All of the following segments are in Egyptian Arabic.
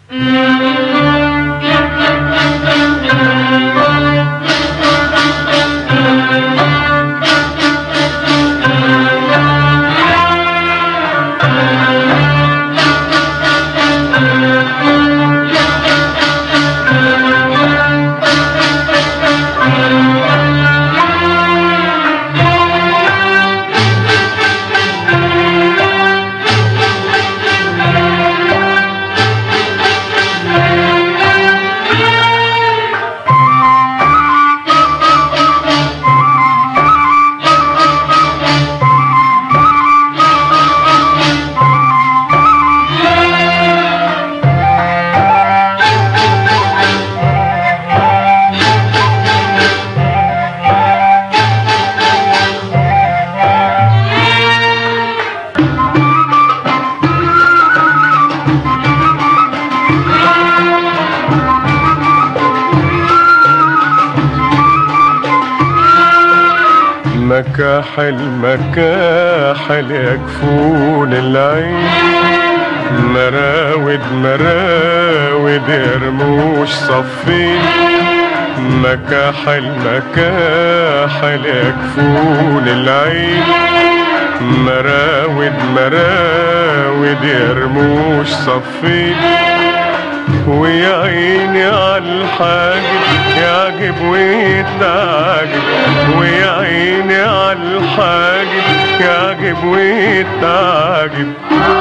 مكاحل مكاحل يكفون العين مراود مراود يرموش صفين مكاحل مكاحل يكفون العين مراود مراود يرموش صفين ويا عيني عالحاجب يعجب ويتعجب ويا عيني عالحاجب يعجب ويتعجب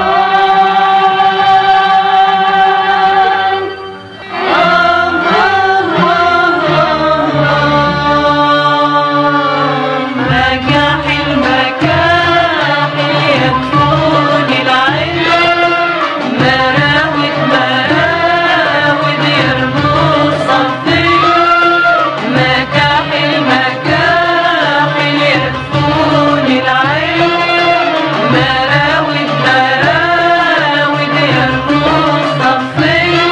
مكاحل مكاحل يكفون العين مراود مراود يرموا صفين مكاحل مكاحل يكفون العين مراود مراود يرموا صفين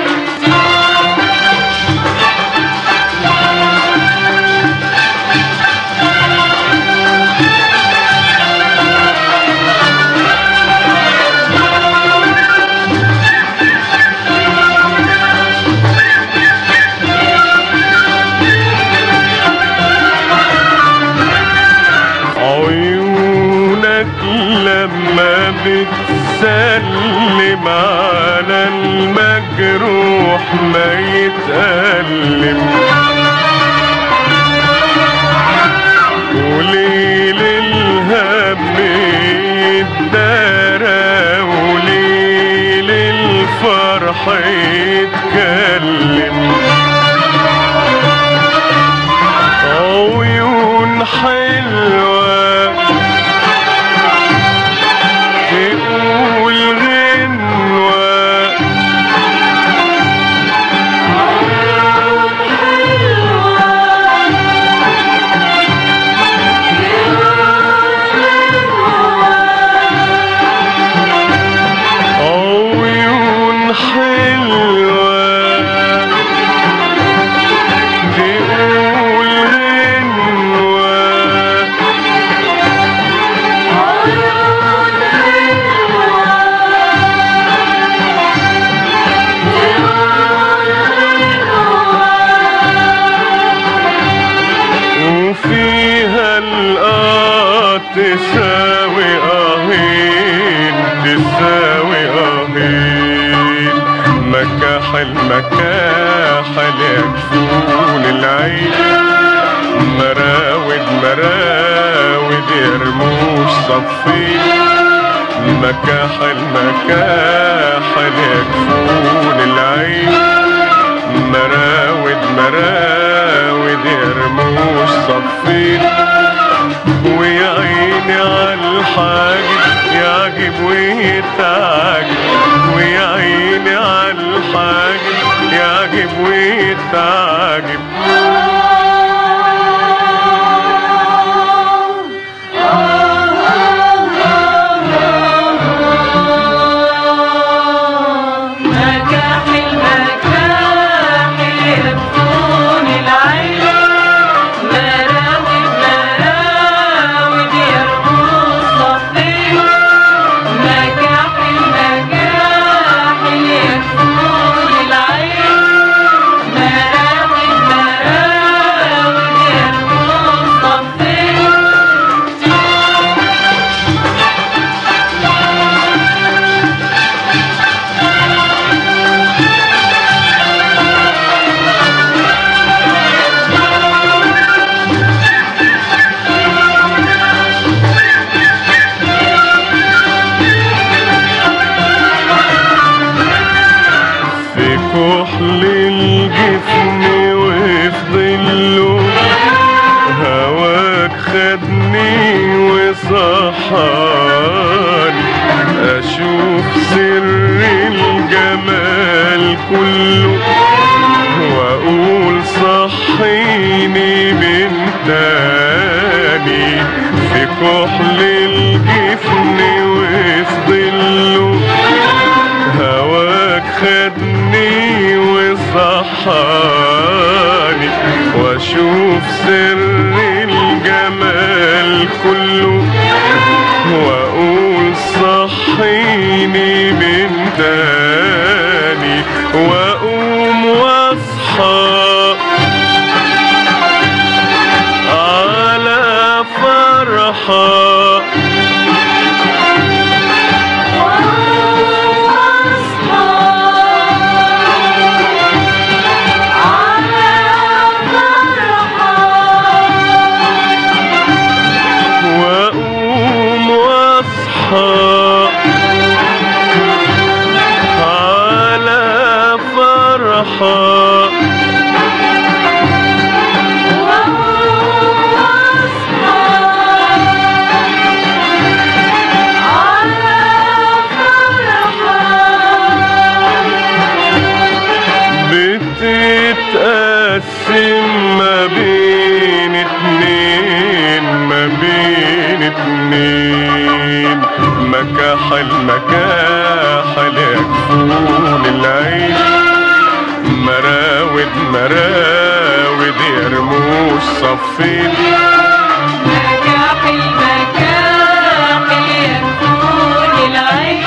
عيونك لما بتسلم على المجروح ما يتألم وليل الهم يتدارى وليل الفرح يتكلم عيون حلوة تقول غنوة عيون حلوة تقول غنوة وفيها الآه تساوي آهين تساوي آهين مكاحل مكاحل يكفون العين مراود مراود يرموش صفين مكاحل مكاحل يكفون العين مراود مراود يرموش صفين ويا عيني عالحاجب يعجب ويتعجب ويا عيني عالحاجب يعجب ويتعجب مكاحل مكاحل يكفون العين مراود مراود يرموا صفين مكاحل مكاحل يكفون كحل الجفن وفي ظله هواك خدني وصحاني اشوف سر الجمال كله واقول صحيني من تاني في كحل الجفن وفي ظله هواك خدني وصحاني واشوف سر الجمال كله واقول صحيني من تاني واقوم واصحى على فرحه واقوم واصحى على فرحة بتتقسم ما بين اتنين ما بين اتنين مكاحل مكاحل يكفون العين مراود مراود يرموش صفين مكاحل مكاحل يكون العين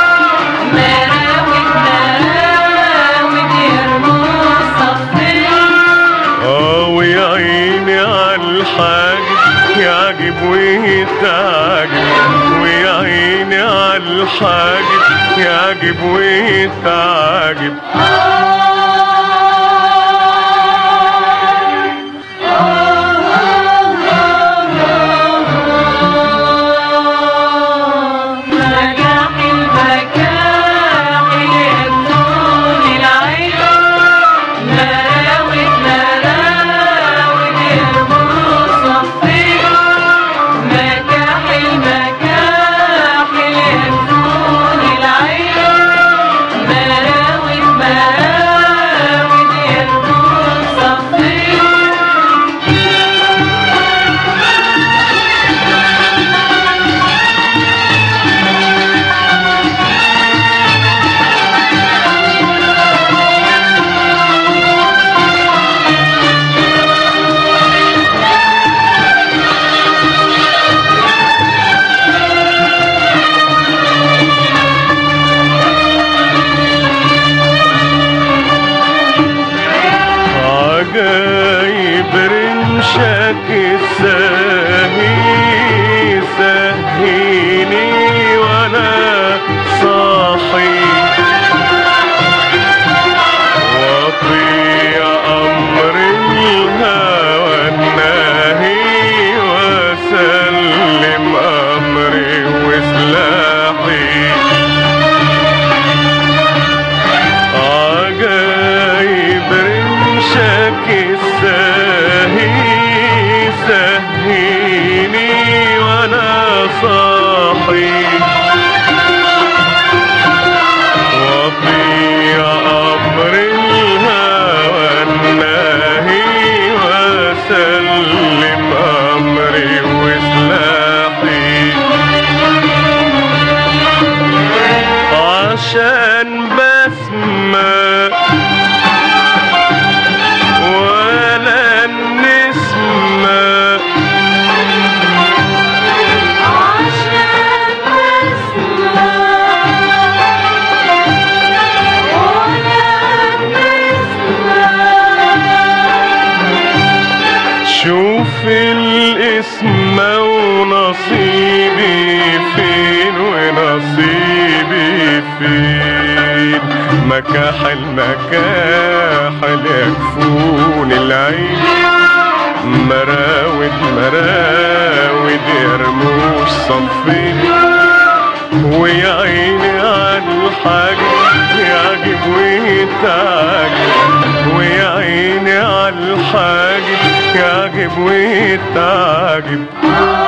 مراود مراود يرموا الصفين اه ويا عيني عالحاجب يعجب ويتعجب ويا عيني عالحاجب يعجب ويتعجب مكاحل مكاحل يكون العين مراود مراود يرموا الصفين مكاحل مكاحل يكون العين مراود مراود يرموا الصفين عجايب رمشك الساهي سهيني وانا صاحي واطيع امر الهوى الناهي واسلم امري وسلاحي عجايب رمشك الساهي سهيني وانا صاحي واطيع امر الهوى الناهي واسلم امري وسلاحي عشان بسمة ولا النسمة عشان بسمة ولا نسمة شوف الاسم ونصيبي فين ونصيبي فين مكاحل مكاحل يكفون العين مراود مراود يرموش صفين ويا عيني على الحاجة يعجب ويتعجب يعجب ويتعجب